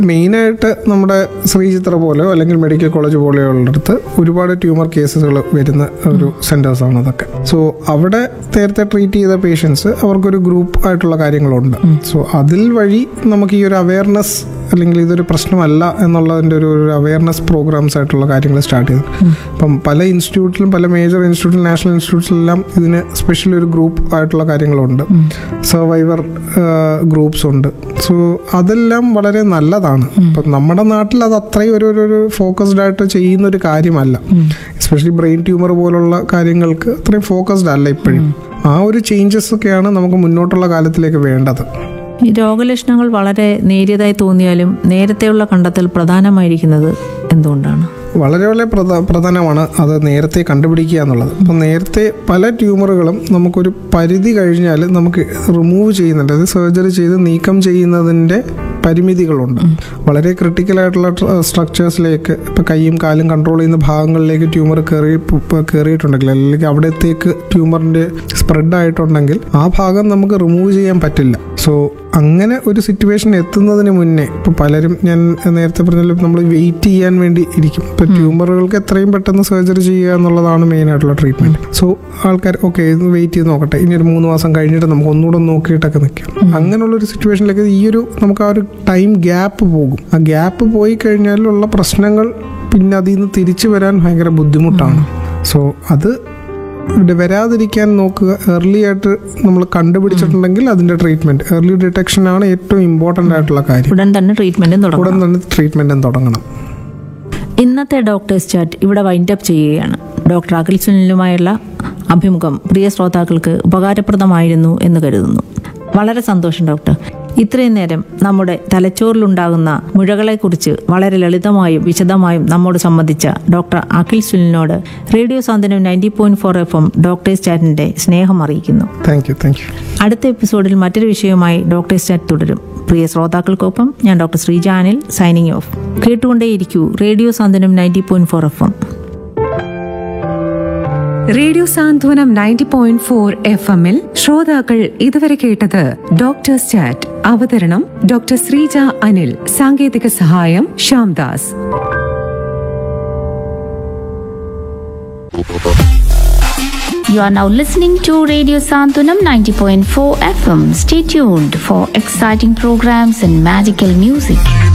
മെയിനായിട്ട് നമ്മുടെ ശ്രീചിത്ര പോലെയോ അല്ലെങ്കിൽ മെഡിക്കൽ കോളേജ് പോലെയോ ഉള്ളിടത്ത് ഒരുപാട് ട്യൂമർ കേസുകൾ വരുന്ന ഒരു സെന്റേഴ്സാണ് അതൊക്കെ സോ അവിടെ നേരത്തെ ട്രീറ്റ് ചെയ്ത പേഷ്യൻസ് അവർക്കൊരു ഗ്രൂപ്പ് ആയിട്ടുള്ള കാര്യങ്ങളുണ്ട് സോ അതിൽ വഴി നമുക്ക് ഈ ഒരു അവയർനെസ് അല്ലെങ്കിൽ ഇതൊരു പ്രശ്നമല്ല എന്നുള്ളതിൻ്റെ ഒരു ഒരു അവയർനെസ് പ്രോഗ്രാംസ് ആയിട്ടുള്ള കാര്യങ്ങൾ സ്റ്റാർട്ട് ചെയ്തു അപ്പം പല ഇൻസ്റ്റിറ്റ്യൂട്ടിലും പല മേജർ ഇൻസ്റ്റിറ്റ്യൂട്ടിലും നാഷണൽ ഇൻസ്റ്റിറ്റ്യൂട്ടിലെല്ലാം ഇതിന് സ്പെഷ്യൽ ഒരു ഗ്രൂപ്പ് ആയിട്ടുള്ള കാര്യങ്ങളുണ്ട് സർവൈവർ ഗ്രൂപ്പ്സ് ഉണ്ട് സോ അതെല്ലാം വളരെ നല്ലതാണ് ഇപ്പം നമ്മുടെ നാട്ടിൽ അത് അത്രയും ഒരു ഒരു- ഒരു ഫോക്കസ്ഡ് ആയിട്ട് ചെയ്യുന്ന ഒരു കാര്യമല്ല എസ്പെഷ്യലി ബ്രെയിൻ ട്യൂമർ പോലുള്ള കാര്യങ്ങൾക്ക് അത്രയും ഫോക്കസ്ഡ് അല്ല ഇപ്പോഴും ആ ഒരു ചേഞ്ചസ് ഒക്കെയാണ് നമുക്ക് മുന്നോട്ടുള്ള കാലത്തിലേക്ക് വേണ്ടത് ഈ രോഗലക്ഷണങ്ങൾ വളരെ നേരിയതായി തോന്നിയാലും നേരത്തെയുള്ള കണ്ടെത്തൽ പ്രധാനമായിരിക്കുന്നത് എന്തുകൊണ്ടാണ് വളരെ വളരെ പ്രധ പ്രധാനമാണ് അത് നേരത്തെ കണ്ടുപിടിക്കുക എന്നുള്ളത് അപ്പം നേരത്തെ പല ട്യൂമറുകളും നമുക്കൊരു പരിധി കഴിഞ്ഞാൽ നമുക്ക് റിമൂവ് ചെയ്യുന്നുണ്ട് അത് സർജറി ചെയ്ത് നീക്കം ചെയ്യുന്നതിൻ്റെ പരിമിതികളുണ്ട് വളരെ ക്രിട്ടിക്കൽ ആയിട്ടുള്ള സ്ട്രക്ചേഴ്സിലേക്ക് ഇപ്പം കൈയും കാലും കൺട്രോൾ ചെയ്യുന്ന ഭാഗങ്ങളിലേക്ക് ട്യൂമർ കയറി പ- കയറിയിട്ടുണ്ടെങ്കിൽ അല്ലെങ്കിൽ അവിടത്തേക്ക് ട്യൂമറിൻ്റെ സ്പ്രെഡ് ആയിട്ടുണ്ടെങ്കിൽ ആ ഭാഗം നമുക്ക് റിമൂവ് ചെയ്യാൻ പറ്റില്ല സോ അങ്ങനെ ഒരു സിറ്റുവേഷൻ എത്തുന്നതിന് മുന്നേ ഇപ്പോൾ പലരും ഞാൻ നേരത്തെ പറഞ്ഞാലും നമ്മൾ വെയിറ്റ് ചെയ്യാൻ വേണ്ടി ഇരിക്കും ഇപ്പം ട്യൂമറുകൾക്ക് എത്രയും പെട്ടെന്ന് സർജറി ചെയ്യുക എന്നുള്ളതാണ് മെയിൻ ആയിട്ടുള്ള ട്രീറ്റ്മെന്റ് സോ ആൾക്കാർ ഓക്കെ ഇത് വെയിറ്റ് ചെയ്ത് നോക്കട്ടെ ഇനി ഒരു മൂന്ന് മാസം കഴിഞ്ഞിട്ട് നമുക്ക് ഒന്നുകൂടെ ഒന്ന് നോക്കിയിട്ടൊക്കെ നിൽക്കാം അങ്ങനെയുള്ള ഒരു സിറ്റുവേഷനിലേക്ക് ഈ ഒരു നമുക്ക് ആ ഒരു ടൈം ഗ്യാപ്പ് പോകും ആ ഗ്യാപ്പ് പോയി കഴിഞ്ഞാലുള്ള പ്രശ്നങ്ങൾ പിന്നെ അതിൽ നിന്ന് തിരിച്ചു വരാൻ ഭയങ്കര ബുദ്ധിമുട്ടാണ് സോ അത് ഇവിടെ വരാതിരിക്കാൻ നോക്കുക ഏർലി ആയിട്ട് നമ്മൾ കണ്ടുപിടിച്ചിട്ടുണ്ടെങ്കിൽ അതിന്റെ ട്രീറ്റ്മെന്റ് ഏർലി ഡിറ്റക്ഷൻ ആണ് ഏറ്റവും ഇമ്പോർട്ടൻ്റ് ആയിട്ടുള്ള കാര്യം ഉടൻ തന്നെ ട്രീറ്റ്മെന്റും തുടങ്ങും ഉടൻ തന്നെ ട്രീറ്റ്മെന്റും തുടങ്ങണം ഇന്നത്തെ ഡോക്ടേഴ്സ് ചാറ്റ് ഇവിടെ വൈൻഡ് അപ്പ് ചെയ്യുകയാണ് ഡോക്ടർ അഖിൽ സുനിലുമായുള്ള അഭിമുഖം പ്രിയ ശ്രോതാക്കൾക്ക് ഉപകാരപ്രദമായിരുന്നു എന്ന് കരുതുന്നു വളരെ സന്തോഷം ഡോക്ടർ ഇത്രയും നേരം നമ്മുടെ തലച്ചോറിലുണ്ടാകുന്ന മുഴകളെക്കുറിച്ച് വളരെ ലളിതമായും വിശദമായും നമ്മോട് സംബന്ധിച്ച ഡോക്ടർ അഖിൽ സുനിലിനോട് radio Santhwanam ninety point four F M doctors ചാറ്റിന്റെ സ്നേഹം അറിയിക്കുന്നു താങ്ക് യു താങ്ക് യു അടുത്ത എപ്പിസോഡിൽ മറ്റൊരു വിഷയവുമായി ഡോക്ടേഴ്സ് ചാറ്റ് തുടരും പ്രിയ ശ്രോതാക്കൾക്കൊപ്പം ഞാൻ ഡോക്ടർ ശ്രീജാനിൽ സൈനിങ് ഓഫ് കേട്ടുകൊണ്ടേയിരിക്കൂ radio Santhwanam ninety point four F M radio Santhwanam ninety point four F എമ്മിൽ ശ്രോതാക്കൾ ഇതുവരെ കേട്ടത് ഡോക്ടേഴ്സ് ചാറ്റ് അവതരണം ഡോക്ടർ ശ്രീജ അനിൽ സാങ്കേതിക സഹായം Shyamdas You are now listening to Radio Santunam 90.4 FM. Stay tuned for exciting programs and magical music.